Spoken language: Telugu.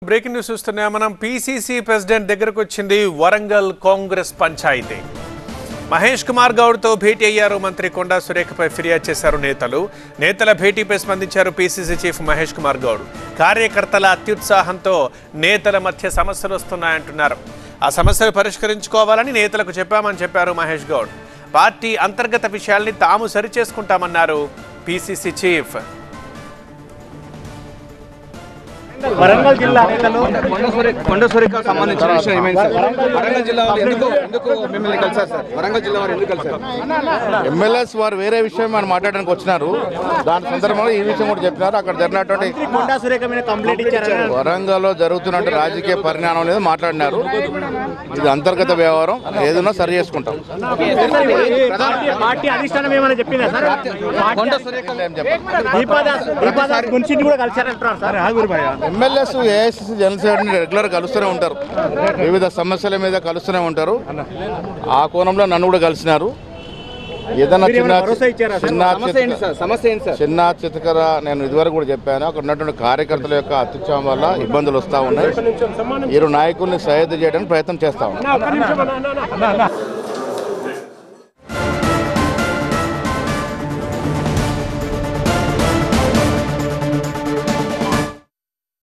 బ్రేకింగ్ న్యూస్ చూస్తున్నాం మనం పీసీసీ ప్రెసిడెంట్ దగ్గరకు వచ్చింది వరంగల్ కాంగ్రెస్ పంచాయతీ మహేష్ కుమార్ గౌడ్తో భేటీ అయ్యారు మంత్రి కొండా సురేఖపై ఫిర్యాదు చేశారు నేతలు నేతల భేటీపై స్పందించారు పీసీసీ చీఫ్ మహేష్ కుమార్ గౌడ్ కార్యకర్తల అత్యుత్సాహంతో నేతల మధ్య సమస్యలు వస్తున్నాయంటున్నారు ఆ సమస్యలు పరిష్కరించుకోవాలని నేతలకు చెప్పామని చెప్పారు మహేష్ గౌడ్ పార్టీ అంతర్గత విషయాల్ని తాము సరిచేసుకుంటామన్నారు పీసీసీ చీఫ్ వరంగల్ జిల్లా నేతలు కొండ సురేఖకు సంబంధించిన విషయం ఏమైంది సార్ వరంగల్ జిల్లా వారు ఎందుకు ఎందుకు మిమ్మల్ని కలిసారు సార్ వరంగల్ జిల్లా వారు ఎందుకు కలిసారు ఎమ్మెల్యేస్ వారు వేరే విషయం మనం మాట్లాడడానికి వచ్చినారు దాని సందర్భంలో ఈ విషయం కూడా చెప్పినారు అక్కడ జరిగినటువంటి కొండా సురేఖ మీద కంప్లైంట్ ఇచ్చారని వరంగల్లో జరుగుతున్నట్టు రాజకీయ పరిణామం అనేది మాట్లాడినారు ఇది అంతర్గత వ్యవహారం ఏదైనా సరి చేసుకుంటాం పార్టీ- పార్టీ అధిష్టానం ఏమైనా చెప్పిందా సార్ కొండ సురేఖ ఏం చెప్పాలి దీపాదాస్ దీపాదాస్ గురించి కూడా కలిసారంటున్నారు సార్ ఎమ్మెల్యేస్ ఏఐసిసి జనరల్ సెక్రటరీని రెగ్యులర్ కలుస్తూనే ఉంటారు వివిధ సమస్యల మీద కలుస్తూనే ఉంటారు ఆ కోణంలో నన్ను కూడా కలిసినారు ఏదైనా మీరు చిన్న ఏమైనా భరోసా ఇచ్చారా సార్? చిన్న సమస్య ఏంటి చితక- సార్ సమస్య ఏంటి సార్ చిన్న చితకర నేను ఇదివరకు కూడా చెప్పాను అక్కడ ఉన్నటువంటి కార్యకర్తల యొక్క అత్యుత్సాహం వల్ల ఇబ్బందులు వస్తూ ఉన్నాయి ఇరు నాయకుల్ని సహాయం చేయడానికి ప్రయత్నం చేస్తా ఉన్నాం